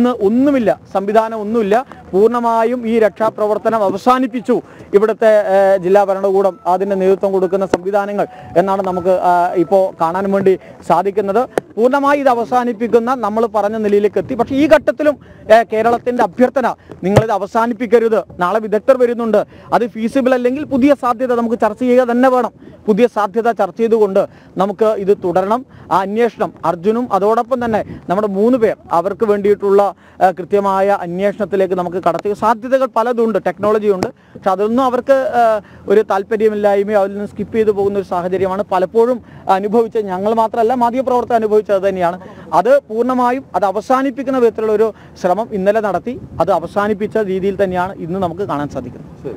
ഇന്ന് ഒന്നുമില്ല സംവിധാനം ഒന്നുമില്ല പൂർണ്ണമായും ഈ രക്ഷാപ്രവർത്തനം അവസാനിപ്പിച്ചു ഇവിടുത്തെ ഏഹ്, ജില്ലാ ഭരണകൂടം അതിന് നേതൃത്വം കൊടുക്കുന്ന സംവിധാനങ്ങൾ എന്നാണ് നമുക്ക് ഇപ്പോൾ കാണാൻ വേണ്ടി സാധിക്കുന്നത് പൂർണ്ണമായി ഇത് അവസാനിപ്പിക്കുന്ന നമ്മൾ പറഞ്ഞ നിലയിലേക്ക് എത്തി പക്ഷേ ഈ ഘട്ടത്തിലും ഏഹ്, കേരളത്തിന്റെ അഭ്യർത്ഥന നിങ്ങളിത് അവസാനിപ്പിക്കരുത് നാളെ വിദഗ്ധർ വരുന്നുണ്ട് അത് ഫീസിബിൾ അല്ലെങ്കിൽ പുതിയ സാധ്യത നമുക്ക് ചർച്ച ചെയ്യുക തന്നെ വേണം പുതിയ സാധ്യത ചർച്ച ചെയ്തുകൊണ്ട് നമുക്ക് ഇത് തുടരണം ആ അന്വേഷണം അർജുനും അതോടൊപ്പം തന്നെ നമ്മുടെ മൂന്ന് പേർ അവർക്ക് വേണ്ടിയിട്ടുള്ള ആ, കൃത്യമായ അന്വേഷണത്തിലേക്ക് നമുക്ക് കടത്തി സാധ്യതകൾ പലതുണ്ട് ടെക്നോളജി ഉണ്ട് പക്ഷെ അതൊന്നും അവർക്ക് ആ, ഒരു താല്പര്യമില്ലായ്മയോ അതിൽ നിന്ന് സ്കിപ്പ് ചെയ്തു പോകുന്ന ഒരു സാഹചര്യമാണ് പലപ്പോഴും അനുഭവിച്ചത് ഞങ്ങൾ മാത്രമല്ല മാധ്യമപ്രവർത്തകർ അനുഭവിച്ചത് തന്നെയാണ് അത് പൂർണ്ണമായും അത് അവസാനിപ്പിക്കുന്ന വിധത്തിലുള്ള ഒരു ശ്രമം ഇന്നലെ നടത്തി അത് അവസാനിപ്പിച്ച രീതിയിൽ തന്നെയാണ് ഇന്ന് നമുക്ക് കാണാൻ സാധിക്കുന്നത്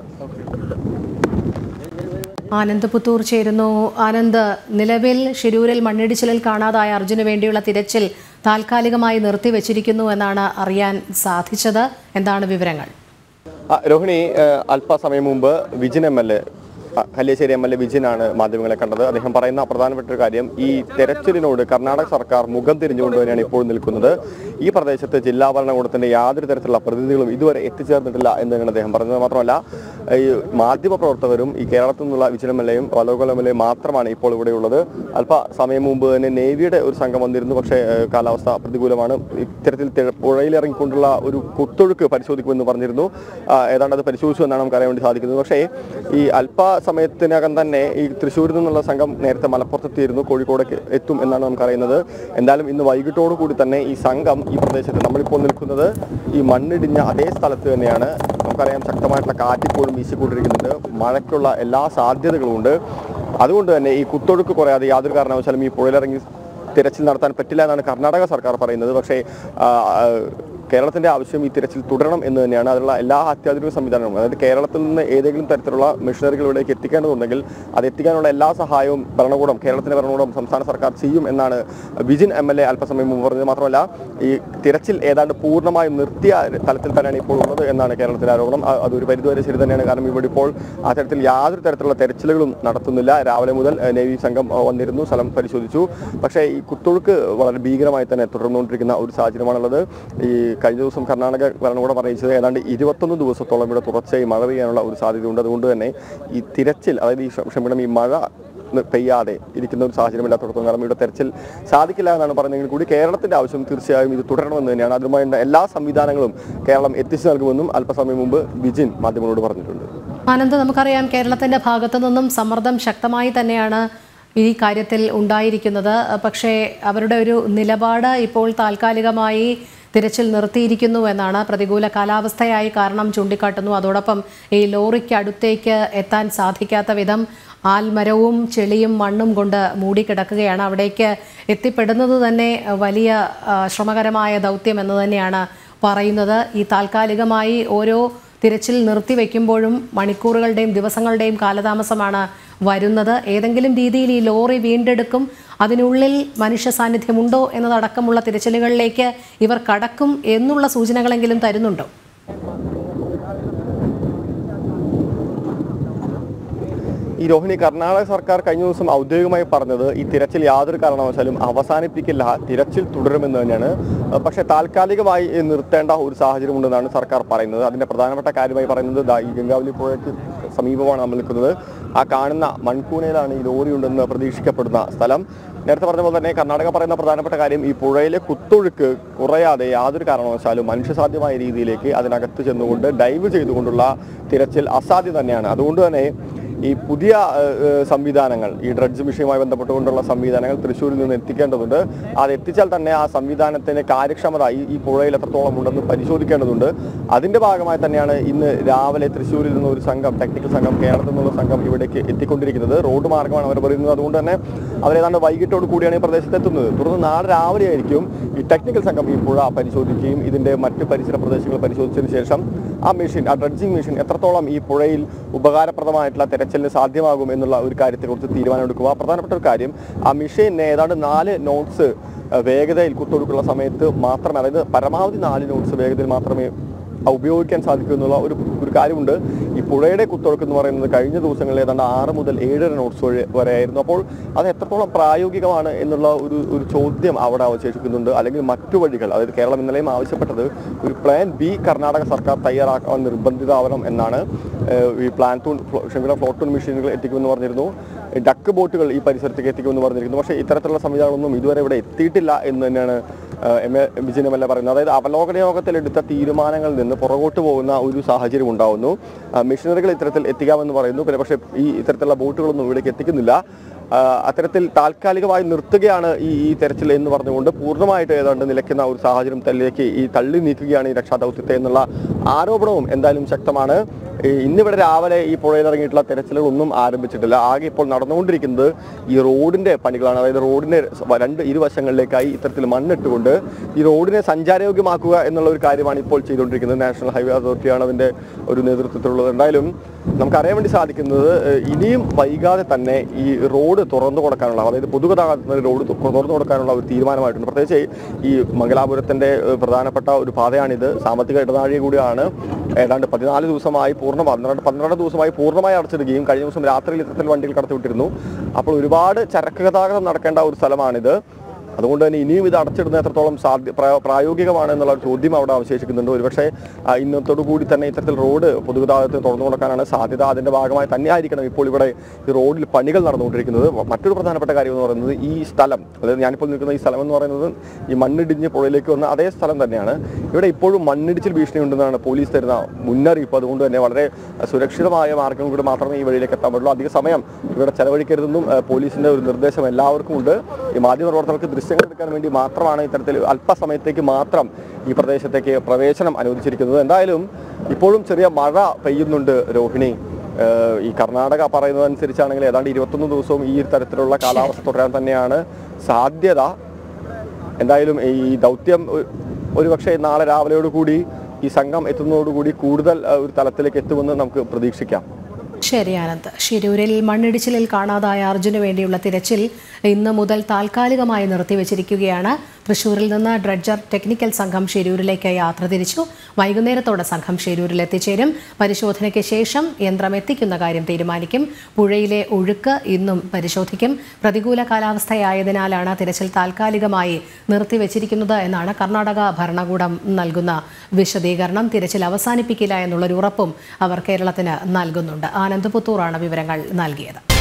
ആനന്ദ് പുത്തൂർ ചേരുന്നു ആനന്ദ് നിലവിൽ ഷിരൂരിൽ മണ്ണിടിച്ചിലിൽ കാണാതായ അർജുന് വേണ്ടിയുള്ള തിരച്ചിൽ താൽക്കാലികമായി നിർത്തിവെച്ചിരിക്കുന്നു എന്നാണ് അറിയാൻ സാധിച്ചത് എന്താണ് വിവരങ്ങൾ ആ, രോഹിണി ഏഹ്, അല്പസമയം മുമ്പ് Vijin M L A Kalliasseri M L A വിജിനാണ് മാധ്യമങ്ങളെ കണ്ടത് അദ്ദേഹം പറയുന്ന പ്രധാനപ്പെട്ട ഒരു കാര്യം ഈ തെരച്ചിലിനോട് കർണാടക സർക്കാർ മുഖം തിരിഞ്ഞുകൊണ്ട് തന്നെയാണ് ഇപ്പോൾ നിൽക്കുന്നത് ഈ പ്രദേശത്ത് ജില്ലാ ഭരണകൂടത്തിന്റെ യാതൊരു തരത്തിലുള്ള പ്രതിനിധികളും ഇതുവരെ എത്തിച്ചേർന്നിട്ടില്ല എന്ന് തന്നെയാണ് അദ്ദേഹം പറഞ്ഞത് മാത്രമല്ല ഈ മാധ്യമ പ്രവർത്തകരും ഈ കേരളത്തിൽ നിന്നുള്ള വിജിൻ എം എൽ എയും വലോകൽ എം എൽ എയും മാത്രമാണ് ഇപ്പോൾ ഇവിടെയുള്ളത് അല്പസമയം മുമ്പ് തന്നെ നേവിയുടെ ഒരു സംഘം വന്നിരുന്നു പക്ഷേ ഏഹ്, കാലാവസ്ഥ പ്രതികൂലമാണ് ഇത്തരത്തിൽ തെ- പുഴയിലിറങ്ങിക്കൊണ്ടുള്ള ഒരു കുത്തൊഴുക്ക് പരിശോധിക്കുമെന്ന് പറഞ്ഞിരുന്നു ആ, ഏതാണ്ട് അത് പരിശോധിച്ചു എന്നാണ് നമുക്ക് അറിയാൻ വേണ്ടി സാധിക്കുന്നത് പക്ഷേ ഈ അല്പസമയത്തിനകം തന്നെ ഈ തൃശ്ശൂരിൽ നിന്നുള്ള സംഘം നേരത്തെ മലപ്പുറത്തെത്തിയിരുന്നു കോഴിക്കോടേക്ക് എത്തും എന്നാണ് നമുക്ക് അറിയുന്നത് എന്തായാലും ഇന്ന് വൈകിട്ടോടു കൂടി തന്നെ ഈ സംഘം ഈ പ്രദേശത്ത് നമ്മളിപ്പോൾ നിൽക്കുന്നത് ഈ മണ്ണിടിഞ്ഞ അതേ സ്ഥലത്ത് തന്നെയാണ് നമുക്കറിയാം ശക്തമായിട്ടുള്ള കാറ്റിപ്പോഴും വീശിക്കൊണ്ടിരിക്കുന്നുണ്ട് മഴയ്ക്കുള്ള എല്ലാ സാധ്യതകളും ഉണ്ട് അതുകൊണ്ട് തന്നെ ഈ കുത്തൊഴുക്ക് കുറയാതെ യാതൊരു കാരണവശാലും ഈ പുഴയിലിറങ്ങി തിരച്ചിൽ നടത്താൻ പറ്റില്ല എന്നാണ് കർണാടക സർക്കാർ പറയുന്നത് പക്ഷേ ആ, ആ, കേരളത്തിന്റെ ആവശ്യം ഈ തിരച്ചിൽ തുടരണം എന്ന് തന്നെയാണ് അതിനുള്ള എല്ലാ അത്യാധുനിക സംവിധാനങ്ങളും അതായത് കേരളത്തിൽ നിന്ന് ഏതെങ്കിലും തരത്തിലുള്ള മിഷനറികൾ ഇവിടേക്ക് എത്തിക്കേണ്ടതുണ്ടെങ്കിൽ അത് എത്തിക്കാനുള്ള എല്ലാ സഹായവും ഭരണകൂടം കേരളത്തിന്റെ ഭരണകൂടം സംസ്ഥാന സർക്കാർ ചെയ്യും എന്നാണ് വിജിൻ എം എൽ എ അല്പസമയം മുമ്പ് പറഞ്ഞത് മാത്രമല്ല ഈ തിരച്ചിൽ ഏതാണ്ട് പൂർണ്ണമായും നിർത്തിയ തലത്തിൽ തന്നെയാണ് ഇപ്പോൾ ഉള്ളത് എന്നാണ് കേരളത്തിലെ ആരോപണം അ- അതൊരു പരിധിവരെ ശരി തന്നെയാണ് കാരണം ഇവിടെ ഇപ്പോൾ ആ തരത്തിൽ യാതൊരു തരത്തിലുള്ള തെരച്ചിലുകളും നടത്തുന്നില്ല രാവിലെ മുതൽ ഏഹ്, നേവി സംഘം ഏഹ്, വന്നിരുന്നു സ്ഥലം പരിശോധിച്ചു പക്ഷേ ഈ കുത്തൊഴുക്ക് വളരെ ഭീകരമായി തന്നെ തുടർന്നുകൊണ്ടിരിക്കുന്ന ഒരു സാഹചര്യമാണുള്ളത് ഈ കഴിഞ്ഞ ദിവസം കർണാടക ഭരണകൂടം അറിയിച്ചത് ഏതാണ്ട് ഇരുപത്തൊന്ന് ദിവസത്തോളം ഇവിടെ തുടർച്ചയായി മഴ പെയ്യാനുള്ള ഒരു സാധ്യതയുണ്ട് അതുകൊണ്ട് തന്നെ ഈ തിരച്ചിൽ അതായത് ഈ ക്ഷ- ക്ഷമിക്കണം ഈ മഴ ന- പെയ്യാതെ ഇരിക്കുന്ന ഒരു സാഹചര്യമില്ലാത്തടത്തോളം കാരണം ഇവിടെ തെരച്ചിൽ സാധിക്കില്ല എന്നാണ് പറഞ്ഞെങ്കിൽ കൂടി കേരളത്തിന്റെ ആവശ്യം തീർച്ചയായും ഇത് തുടരണമെന്ന് തന്നെയാണ് അതുമായി എല്ലാ സംവിധാനങ്ങളും കേരളം എത്തിച്ചു നൽകുമെന്നും അല്പസമയം മുമ്പ് വിജിൻ മാധ്യമങ്ങളോട് പറഞ്ഞിട്ടുണ്ട് ആനന്ദ് നമുക്കറിയാം കേരളത്തിന്റെ ഭാഗത്തു നിന്നും സമ്മർദ്ദം ശക്തമായി തന്നെയാണ് ഈ കാര്യത്തിൽ ഉണ്ടായിരിക്കുന്നത് പക്ഷേ അവരുടെ ഒരു നിലപാട് ഇപ്പോൾ താൽക്കാലികമായി തിരച്ചിൽ നിർത്തിയിരിക്കുന്നു എന്നാണ് പ്രതികൂല കാലാവസ്ഥയായി കാരണം ചൂണ്ടിക്കാട്ടുന്നു അതോടൊപ്പം ഈ ലോറിക്ക് അടുത്തേക്ക് എത്താൻ സാധിക്കാത്ത വിധം ആൽമരവും ചെളിയും മണ്ണും കൊണ്ട് മൂടിക്കിടക്കുകയാണ് അവിടേക്ക് എത്തിപ്പെടുന്നത് തന്നെ വലിയ ആ, ശ്രമകരമായ ദൗത്യം എന്ന് തന്നെയാണ് പറയുന്നത് ഈ താൽക്കാലികമായി ഓരോ തിരച്ചിൽ നിർത്തിവെക്കുമ്പോഴും മണിക്കൂറുകളുടെയും ദിവസങ്ങളുടെയും കാലതാമസമാണ് വരുന്നത് ഏതെങ്കിലും രീതിയിൽ ഈ ലോറി വീണ്ടെടുക്കും അതിനുള്ളിൽ മനുഷ്യ സാന്നിധ്യമുണ്ടോ എന്നതടക്കമുള്ള തിരച്ചിലുകളിലേക്ക് ഇവർ കടക്കും എന്നുള്ള സൂചനകളെങ്കിലും തരുന്നുണ്ടോ ഈ രോഹിണി കർണാടക സർക്കാർ കഴിഞ്ഞ ദിവസം ഔദ്യോഗികമായി പറഞ്ഞത് ഈ തിരച്ചിൽ യാതൊരു കാരണവശാലും അവസാനിപ്പിക്കില്ല തിരച്ചിൽ തുടരുമെന്ന് തന്നെയാണ് അഹ് പക്ഷേ താൽക്കാലികമായി നിർത്തേണ്ട ഒരു സാഹചര്യം ഉണ്ടെന്നാണ് സർക്കാർ പറയുന്നത് അതിന്റെ പ്രധാനപ്പെട്ട കാര്യമായി പറയുന്നത് ദാ ഈ ഗംഗാവലി പുഴയ്ക്ക് സമീപമാണ് നമ്മൾ നിൽക്കുന്നത് ആ കാണുന്ന മൺകൂനയിലാണ് ഈ ലോറി ഉണ്ടെന്ന് പ്രതീക്ഷിക്കപ്പെടുന്ന സ്ഥലം നേരത്തെ പറഞ്ഞ പോലെ തന്നെ കർണാടക പറയുന്ന പ്രധാനപ്പെട്ട കാര്യം ഈ പുഴയിലെ കുത്തൊഴുക്ക് കുറയാതെ യാതൊരു കാരണവശാലും മനുഷ്യസാധ്യമായ രീതിയിലേക്ക് അതിനകത്ത് ചെന്നുകൊണ്ട് ഡൈവ് ചെയ്തുകൊണ്ടുള്ള തിരച്ചിൽ അസാധ്യം തന്നെയാണ് അതുകൊണ്ട് തന്നെ ഈ പുതിയ ഏഹ്, ഏഹ്, സംവിധാനങ്ങൾ ഈ ഡ്രഡ്ജ് വിഷയവുമായി ബന്ധപ്പെട്ടുകൊണ്ടുള്ള സംവിധാനങ്ങൾ തൃശ്ശൂരിൽ നിന്ന് എത്തിക്കേണ്ടതുണ്ട് അത് എത്തിച്ചാൽ തന്നെ ആ സംവിധാനത്തിന്റെ കാര്യക്ഷമത ഈ ഈ പുഴയിൽ എത്രത്തോളം ഉണ്ടെന്ന് പരിശോധിക്കേണ്ടതുണ്ട് അതിന്റെ ഭാഗമായി തന്നെയാണ് ഇന്ന് രാവിലെ തൃശ്ശൂരിൽ നിന്ന് ഒരു സംഘം ടെക്നിക്കൽ സംഘം കേരളത്തിൽ നിന്നുള്ള സംഘം ഇവിടേക്ക് എത്തിക്കൊണ്ടിരിക്കുന്നത് റോഡ് മാർഗമാണ് അവർ പറയുന്നത് അതുകൊണ്ട് തന്നെ അവരേതാണ്ട് വൈകിട്ടോട് കൂടിയാണ് ഈ പ്രദേശത്ത് എത്തുന്നത് തുടർന്ന് നാളെ രാവിലെ ആയിരിക്കും ഈ ടെക്നിക്കൽ സംഘം ഈ പുഴ പരിശോധിക്കുകയും ഇതിന്റെ മറ്റ് പരിസര പ്രദേശങ്ങൾ പരിശോധിച്ചതിന് ശേഷം ആ മെഷീൻ ആ ഡ്രഡ്ജിങ് മെഷീൻ എത്രത്തോളം ഈ പുഴയിൽ ഉപകാരപ്രദമായിട്ടുള്ള തെരച്ചിലിന് സാധ്യമാകും എന്നുള്ള ഒരു കാര്യത്തെക്കുറിച്ച് തീരുമാനമെടുക്കുക പ്രധാനപ്പെട്ട ഒരു കാര്യം ആ മെഷീനിന് ഏതാണ്ട് നാല് നോട്ട്സ് വേഗതയിൽ കുത്തൊടുക്കുള്ള സമയത്ത് മാത്രമേ അതായത് പരമാവധി നാല് നോട്ട്സ് വേഗതയിൽ മാത്രമേ ഉപയോഗിക്കാൻ സാധിക്കും എന്നുള്ള ഒരു ഒരു കാര്യമുണ്ട് ഈ പുഴയുടെ കുത്തൊഴുക്ക് എന്ന് പറയുന്നത് കഴിഞ്ഞ ദിവസങ്ങളിൽ ഏതാണ്ട് ആറ് മുതൽ ഏഴര നോട്ട്സ് വരെ വരെയായിരുന്നു അപ്പോൾ അത് എത്രത്തോളം പ്രായോഗികമാണ് എന്നുള്ള ഒരു ഒരു ചോദ്യം അവിടെ അവശേഷിക്കുന്നുണ്ട് അല്ലെങ്കിൽ മറ്റു വഴികൾ അതായത് കേരളം ഇന്നലെയും ആവശ്യപ്പെട്ടത് ഒരു പ്ലാൻ ബി കർണാടക സർക്കാർ തയ്യാറാക്കാൻ നിർബന്ധിതാവണം എന്നാണ് ഏഹ് ഈ പ്ലാൻതൂൺ ക്ഷമിക്കണം ഫ്ലോട്ടൂൺ മെഷീനുകൾ എത്തിക്കുമെന്ന് പറഞ്ഞിരുന്നു ഡക്ക് ബോട്ടുകൾ ഈ പരിസരത്തേക്ക് എത്തിക്കുമെന്ന് പറഞ്ഞിരിക്കുന്നു പക്ഷേ ഇത്തരത്തിലുള്ള സംവിധാനങ്ങളൊന്നും ഇതുവരെ ഇവിടെ എത്തിയിട്ടില്ല എന്ന് തന്നെയാണ് ഏഹ് M A Vijayan M L A പറയുന്നത് അതായത് അവലോകന യോഗത്തിൽ എടുത്ത തീരുമാനങ്ങളിൽ നിന്ന് പുറകോട്ട് പോകുന്ന ഒരു സാഹചര്യം ഉണ്ടാവുന്നു ആ, മെഷീനറികൾ ഇത്തരത്തിൽ എത്തിക്കാമെന്ന് പറയുന്നു പിന്നെ പക്ഷേ ഈ ഇത്തരത്തിലുള്ള ബോട്ടുകളൊന്നും ഇവിടേക്ക് എത്തിക്കുന്നില്ല ആ, അത്തരത്തിൽ താൽക്കാലികമായി നിർത്തുകയാണ് ഈ ഈ തെരച്ചിൽ എന്ന് പറഞ്ഞുകൊണ്ട് പൂർണ്ണമായിട്ട് ഏതാണ്ട് നിലയ്ക്കുന്ന ഒരു സാഹചര്യം തല്ലിലേക്ക് ഈ തള്ളി നീക്കുകയാണ് ഈ രക്ഷാദൗത്യത്തെ എന്നുള്ള ആരോപണവും എന്തായാലും ശക്തമാണ് ഈ ഇന്നിവിടെ രാവിലെ ഈ പുഴയിൽ ഇറങ്ങിയിട്ടുള്ള തെരച്ചിലുകളൊന്നും ആരംഭിച്ചിട്ടില്ല ആകെ ഇപ്പോൾ നടന്നുകൊണ്ടിരിക്കുന്നത് ഈ റോഡിന്റെ പണികളാണ് അതായത് റോഡിന്റെ രണ്ട് ഇരുവശങ്ങളിലേക്കായി ഇത്തരത്തിൽ മണ്ണിട്ടുകൊണ്ട് ഈ റോഡിനെ സഞ്ചാരയോഗ്യമാക്കുക എന്നുള്ള ഒരു കാര്യമാണ് ഇപ്പോൾ ചെയ്തുകൊണ്ടിരിക്കുന്നത് നാഷണൽ ഹൈവേ അതോറിറ്റിയാണ് അതിന്റെ ഒരു നേതൃത്വത്തിലുള്ളത് എന്തായാലും നമുക്കറിയാൻ വേണ്ടി സാധിക്കുന്നത് ഏഹ്, ഇനിയും വൈകാതെ തന്നെ ഈ റോഡ് തുറന്നു കൊടുക്കാനുള്ള അതായത് പൊതുഗതാഗതത്തിന് റോഡ് തു- തുറന്നു കൊടുക്കാനുള്ള ഒരു തീരുമാനമായിട്ടുണ്ട് പ്രത്യേകിച്ച് ഈ മംഗലാപുരത്തിന്റെ ഏഹ്, പ്രധാനപ്പെട്ട ഒരു പാതയാണിത് സാമ്പത്തിക ഇടനാഴിക കൂടിയാണ് ഏതാണ്ട് പതിനാല് ദിവസമായി പൂർണ്ണ പന്ത്രണ്ട് പന്ത്രണ്ട് ദിവസമായി പൂർണ്ണമായി അടച്ചിടുകയും കഴിഞ്ഞ ദിവസം രാത്രിയിൽ ഇത്തരത്തിൽ വണ്ടികൾ കടത്തിവിട്ടിരുന്നു അപ്പോൾ ഒരുപാട് ചരക്ക് ഗതാഗതം നടക്കേണ്ട ഒരു സ്ഥലമാണിത് അതുകൊണ്ട് തന്നെ ഇനിയും ഇത് അടച്ചിടുന്ന എത്രത്തോളം സാധ്യ പ്രാ- പ്രായോഗികമാണ് എന്നുള്ള ഒരു ചോദ്യം അവിടെ അവശേഷിക്കുന്നുണ്ട് ഒരുപക്ഷെ ആ, ഇന്നത്തോടു കൂടി തന്നെ ഇത്തരത്തിൽ റോഡ് പൊതുഗതാഗതത്തിന് തുറന്നു കൊടുക്കാനാണ് സാധ്യത അതിന്റെ ഭാഗമായി തന്നെ ആയിരിക്കണം ഇപ്പോൾ ഇവിടെ ഈ റോഡിൽ പണികൾ നടന്നുകൊണ്ടിരിക്കുന്നത് മറ്റൊരു പ്രധാനപ്പെട്ട കാര്യം എന്ന് പറയുന്നത് ഈ സ്ഥലം അതായത് ഞാനിപ്പോൾ നിൽക്കുന്ന ഈ സ്ഥലം എന്ന് പറയുന്നത് ഈ മണ്ണിടിഞ്ഞ് പുഴയിലേക്ക് വന്ന അതേ സ്ഥലം തന്നെയാണ് ഇവിടെ ഇപ്പോഴും മണ്ണിടിച്ചിൽ ഭീഷണി ഉണ്ടെന്നാണ് പോലീസ് തരുന്ന മുന്നറിയിപ്പ് അതുകൊണ്ട് തന്നെ വളരെ സുരക്ഷിതമായ മാർഗം കൂടി മാത്രമേ ഈ വഴിയിലേക്ക് എത്താൻ പറ്റുള്ളൂ അധിക സമയം ഇവിടെ ചെലവഴിക്കരുതെന്നും ആ, പോലീസിന്റെ ഒരു നിർദ്ദേശം എല്ലാവർക്കും ഉണ്ട് ഈ മാധ്യമപ്രവർത്തകർക്ക് ദൃശ്യങ്ങൾ എടുക്കാൻ വേണ്ടി മാത്രമാണ് ഇത്തരത്തിൽ അല്പസമയത്തേക്ക് മാത്രം ഈ പ്രദേശത്തേക്ക് പ്രവേശനം അനുവദിച്ചിരിക്കുന്നത് എന്തായാലും ഇപ്പോഴും ചെറിയ മഴ പെയ്യുന്നുണ്ട് രോഹിണി ഏഹ് ഈ കർണാടക പറയുന്നതനുസരിച്ചാണെങ്കിൽ ഏതാണ്ട് ഇരുപത്തൊന്ന് ദിവസവും ഈ തരത്തിലുള്ള കാലാവസ്ഥ തുടരാൻ തന്നെയാണ് സാധ്യത എന്തായാലും ഈ ദൗത്യം ഒ- ഒരുപക്ഷെ നാളെ രാവിലെയോടുകൂടി ഈ സംഘം എത്തുന്നതോടുകൂടി കൂടുതൽ ഏഹ്, ഒരു തലത്തിലേക്ക് എത്തുമെന്ന് നമുക്ക് പ്രതീക്ഷിക്കാം ശരി ആനന്ദ് ഷിരൂരിൽ മണ്ണിടിച്ചിലിൽ കാണാതായ അർജുന് വേണ്ടിയുള്ള തിരച്ചിൽ ഇന്ന് മുതൽ താൽക്കാലികമായി നിർത്തിവച്ചിരിക്കുകയാണ് തൃശൂരിൽ നിന്ന് ഡ്രഡ്ജർ ടെക്നിക്കൽ സംഘം ഷിരൂരിലേക്ക് യാത്ര തിരിച്ചു വൈകുന്നേരത്തോടെ സംഘം ഷിരൂരിൽ എത്തിച്ചേരും പരിശോധനയ്ക്ക് ശേഷം യന്ത്രം എത്തിക്കുന്ന കാര്യം തീരുമാനിക്കും പുഴയിലെ ഒഴുക്ക് ഇന്നും പരിശോധിക്കും പ്രതികൂല കാലാവസ്ഥയായതിനാലാണ് തിരച്ചിൽ താൽക്കാലികമായി നിർത്തിവച്ചിരിക്കുന്നത് എന്നാണ് കർണാടക ഭരണകൂടം നൽകുന്ന വിശദീകരണം തിരച്ചിൽ അവസാനിപ്പിക്കില്ല എന്നുള്ളൊരു ഉറപ്പും അവർ കേരളത്തിന് നൽകുന്നുണ്ട് ആനന്ദ് പുത്തൂറാണ് വിവരങ്ങൾ നൽകിയത്